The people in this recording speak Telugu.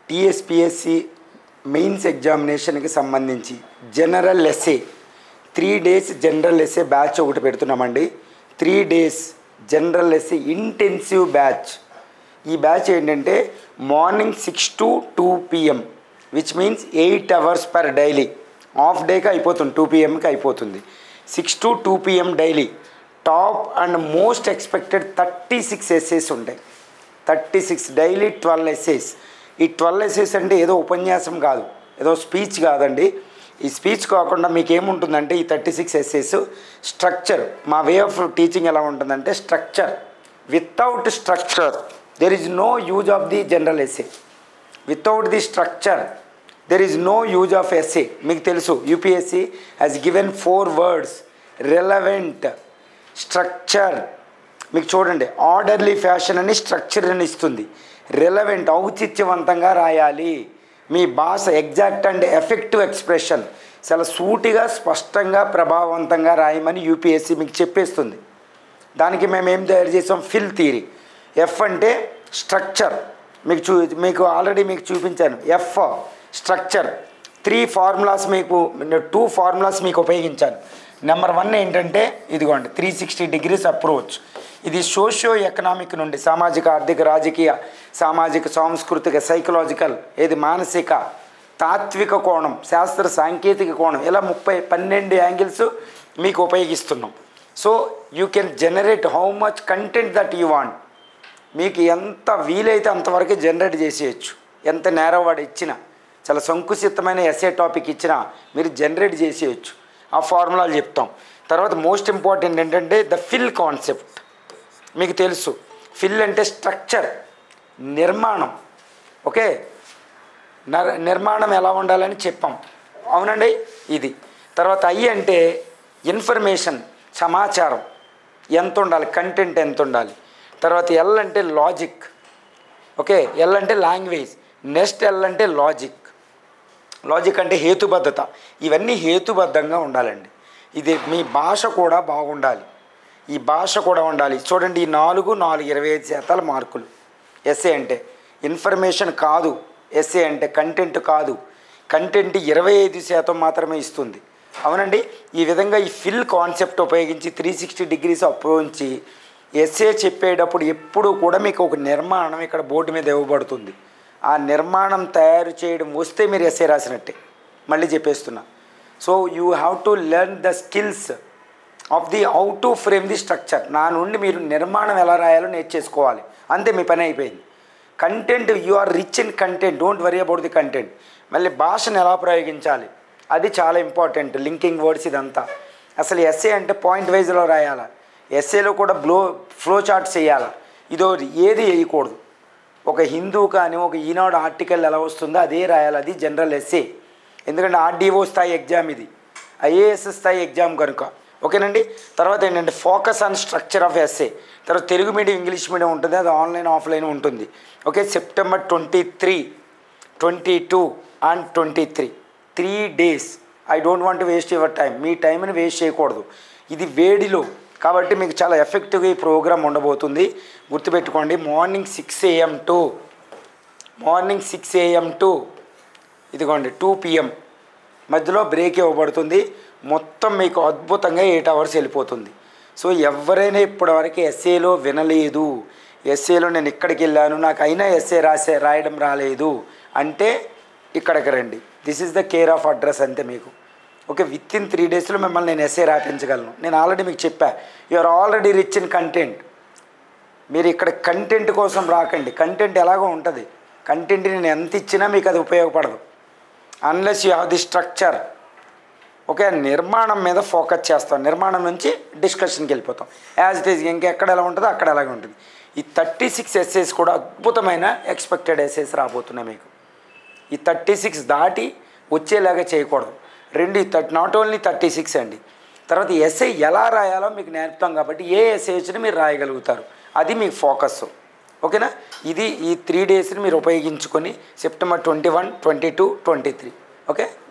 టీఎస్పిఎస్సి మెయిన్స్ ఎగ్జామినేషన్కి సంబంధించి general SA three days general SA batch ఒకటి పెడుతున్నామండి three days general SA intensive batch ఈ బ్యాచ్ ఏంటంటే morning six to two PM which means eight hours per daily half డేకి అయిపోతుంది టూ పిఎంకి అయిపోతుంది six to two PM daily top and most expected thirty six SAs ఉంటాయి thirty six daily twelve SAs ఈ ట్వెల్వ్ ఎస్ఏస్ అంటే ఏదో ఉపన్యాసం కాదు ఏదో స్పీచ్ కాదండి ఈ స్పీచ్ కాకుండా మీకు ఏముంటుందంటే ఈ థర్టీ సిక్స్ ఎస్ఏస్ స్ట్రక్చర్ మా వే ఆఫ్ టీచింగ్ ఎలా ఉంటుందంటే structure without structure there is no use of the general SA without the structure there is no use of SA మీకు తెలుసు UPSC has given four words relevant structure మీకు చూడండి ఆర్డర్లీ ఫ్యాషన్ అని స్ట్రక్చర్ అని ఇస్తుంది రెలవెంట్ ఔచిత్యవంతంగా రాయాలి మీ భాష ఎగ్జాక్ట్ అండ్ ఎఫెక్టివ్ ఎక్స్ప్రెషన్ చాలా సూటిగా స్పష్టంగా ప్రభావవంతంగా రాయమని యూపీఎస్సి మీకు చెప్పేస్తుంది దానికి మేము ఏం తయారు చేసాం ఫిల్ థియరీ ఎఫ్ అంటే స్ట్రక్చర్ మీకు చూ మీకు ఆల్రెడీ మీకు చూపించాను ఎఫ్ స్ట్రక్చర్ త్రీ ఫార్ములాస్ మీకు టూ ఫార్ములాస్ మీకు ఉపయోగించాను నెంబర్ వన్ ఏంటంటే ఇదిగోండి త్రీ సిక్స్టీ డిగ్రీస్ అప్రోచ్ ఇది సోషియో ఎకనామిక్ నుండి సామాజిక ఆర్థిక రాజకీయ సామాజిక సాంస్కృతిక సైకలాజికల్ ఇది మానసిక తాత్విక కోణం శాస్త్ర సాంకేతిక కోణం ఇలా ముప్పై పన్నెండు యాంగిల్స్ మీకు ఉపయోగిస్తున్నాం so you can generate how much content that you want మీకు ఎంత వీలైతే అంతవరకు జనరేట్ చేసేయచ్చు ఎంత నేరం వాడు ఇచ్చినా చాలా సంకుచితమైన ఎస్ఏ టాపిక్ ఇచ్చినా మీరు జనరేట్ చేసేయచ్చు ఆ ఫార్ములాలు చెప్తాం తర్వాత మోస్ట్ ఇంపార్టెంట్ ఏంటంటే ద ఫిల్ కాన్సెప్ట్ మీకు తెలుసు ఫిల్ అంటే స్ట్రక్చర్ నిర్మాణం ఓకే నర్ నిర్మాణం ఎలా ఉండాలని చెప్పాం అవునండి ఇది తర్వాత ఐ అంటే ఇన్ఫర్మేషన్ సమాచారం ఎంత ఉండాలి కంటెంట్ ఎంత ఉండాలి తర్వాత ఎల్ అంటే లాజిక్ ఓకే ఎల్ అంటే లాంగ్వేజ్ నెక్స్ట్ ఎల్ అంటే లాజిక్ లాజిక్ అంటే హేతుబద్ధత ఇవన్నీ హేతుబద్ధంగా ఉండాలండి ఇది మీ భాష కూడా బాగుండాలి ఈ భాష కూడా ఉండాలి చూడండి ఈ నాలుగు నాలుగు ఇరవై ఐదు శాతాల మార్కులు ఎస్ఏ అంటే ఇన్ఫర్మేషన్ కాదు ఎస్ఏ అంటే కంటెంట్ కాదు కంటెంట్ ఇరవై ఐదు శాతం మాత్రమే ఇస్తుంది అవునండి ఈ విధంగా ఈ ఫిల్ కాన్సెప్ట్ ఉపయోగించి త్రీ సిక్స్టీ డిగ్రీస్ ఉపయోగించి ఎస్ఏ చెప్పేటప్పుడు ఎప్పుడు కూడా మీకు ఒక నిర్మాణం ఇక్కడ బోర్డు మీద ఇవ్వబడుతుంది ఆ నిర్మాణం తయారు చేయడం వస్తే మీరు ఎస్ఏ రాసినట్టే మళ్ళీ చెప్పేస్తున్నా so you have to learn the skills of the how to frame the structure నా నుండి మీరు నిర్మాణం ఎలా రాయాలో నేర్చేసుకోవాలి అంతే మీ పని అయిపోయింది content you are rich in content don't worry about the content మళ్ళీ భాషను ఎలా ప్రయోగించాలి అది చాలా ఇంపార్టెంట్ లింకింగ్ వర్డ్స్ ఇదంతా అసలు ఎస్ఏ అంటే పాయింట్ వైజ్లో రాయాలా ఎస్ఏలో కూడా బ్లో ఫ్లో చార్ట్స్ చేయాలా ఇదో ఏది వేయకూడదు ఒక హిందూ కానీ ఒక ఈనాడు ఆర్టికల్ ఎలా వస్తుందో అదే రాయాలి అది జనరల్ ఎస్ఏ ఎందుకంటే ఆర్డీఓ స్థాయి ఎగ్జామ్ ఇది ఐఏఎస్ స్థాయి ఎగ్జామ్ కనుక ఓకేనండి తర్వాత ఏంటంటే focus on structure of SA తర్వాత తెలుగు మీడియం ఇంగ్లీష్ మీడియం ఉంటుంది అది ఆన్లైన్ ఆఫ్లైన్ ఉంటుంది okay September twenty three twenty two and twenty three three days I don't want waste your time మీ టైంని వేస్ట్ చేయకూడదు ఇది వేడిలో కాబట్టి మీకు చాలా ఎఫెక్టివ్గా ఈ ప్రోగ్రామ్ ఉండబోతుంది గుర్తుపెట్టుకోండి morning six AM to morning six AM to ఇదిగోండి టూ పిఎం మధ్యలో బ్రేక్ ఇవ్వబడుతుంది మొత్తం మీకు అద్భుతంగా ఎయిట్ అవర్స్ వెళ్ళిపోతుంది సో ఎవరైనా ఇప్పటివరకు ఎస్ఏలో వినలేదు ఎస్ఏలో నేను ఇక్కడికి వెళ్ళాను నాకు అయినా ఎస్ఏ రాసే రాయడం రాలేదు అంటే ఇక్కడికి రండి this is the care of address అంతే మీకు ఓకే విత్ ఇన్ త్రీ డేస్లో మిమ్మల్ని నేను ఎస్ఏ రాపించగలను నేను ఆల్రెడీ మీకు చెప్పా you are already rich in content మీరు ఇక్కడ కంటెంట్ కోసం రాకండి కంటెంట్ ఎలాగో ఉంటుంది కంటెంట్ నేను ఎంత ఇచ్చినా మీకు అది ఉపయోగపడదు unless you have the structure okay నిర్మాణం మీద ఫోకస్ చేస్తాం నిర్మాణం నుంచి డిస్కషన్కి వెళ్ళిపోతాం యాజ్ ఇట్ ఈజ్ ఇంకెక్కడ ఎలా ఉంటుందో అక్కడ అలాగే ఉంటుంది ఈ థర్టీ సిక్స్ ఎస్ఏస్ కూడా అద్భుతమైన ఎక్స్పెక్టెడ్ ఎస్ఏస్ రాబోతున్నాయి మీకు ఈ థర్టీ సిక్స్ దాటి వచ్చేలాగా చేయకూడదు రెండు thirty not only thirty six అండి తర్వాత ఎస్ఐ ఎలా రాయాలో మీకు నేర్పుతాం కాబట్టి ఏ ఎస్ఐ వచ్చినా మీరు రాయగలుగుతారు అది మీ ఫోకస్ ఓకేనా ఇది ఈ త్రీ డేస్ని మీరు ఉపయోగించుకొని September twenty one twenty two twenty three okay